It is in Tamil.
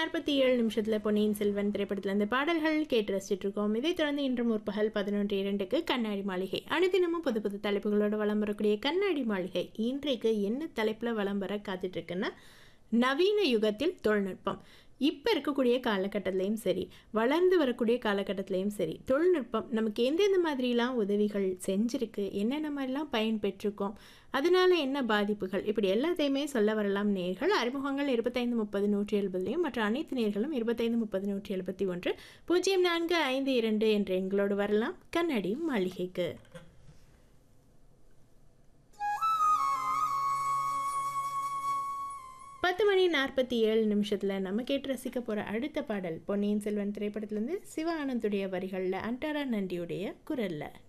நாற்பத்தி ஏழு நிமிஷத்தில் பொன்னியின் செல்வன் திரைப்படத்தில் இந்த பாடல்கள் கேட்டு ரசிச்சுட்டு இருக்கோம் இதைத் தொடர்ந்து இன்று முற்பகல் பதினொன்று இரண்டுக்கு கண்ணாடி மாளிகை அனுதினமும் புது புது தலைப்புகளோட வலம் வரக்கூடிய கண்ணாடி மாளிகை இன்றைக்கு என்ன தலைப்பில் வலம் வர காத்துட்டு இருக்குன்னா நவீன யுகத்தில் தொழில்நுட்பம் இப்போ இருக்கக்கூடிய காலகட்டத்திலையும் சரி வளர்ந்து வரக்கூடிய காலகட்டத்திலையும் சரி தொழில்நுட்பம் நமக்கு எந்தெந்த மாதிரிலாம் உதவிகள் செஞ்சிருக்கு என்னென்ன மாதிரிலாம் பயன் பெற்றிருக்கோம் அதனால என்ன பாதிப்புகள் இப்படி எல்லாத்தையுமே சொல்ல வரலாம் நேர்கள் அறிமுகங்கள் இருபத்தைந்து முப்பது நூற்றி எழுபதுலையும் மற்ற அனைத்து நேர்களும் இருபத்தைந்து முப்பது நூற்றி எழுபத்தி ஒன்று பூஜ்ஜியம் நான்கு ஐந்து இரண்டு என்ற எங்களோடு வரலாம் கண்ணாடி மாளிகைக்கு பத்து மணி நாற்பத்தி ஏழு நிமிஷத்தில் நம்ம கேட்டு ரசிக்க போகிற அடுத்த பாடல் பொன்னியின் செல்வன் திரைப்படத்திலேருந்து சிவ ஆனந்துடைய வரிகளில் அன்டாரா நண்டியுடைய குரலில்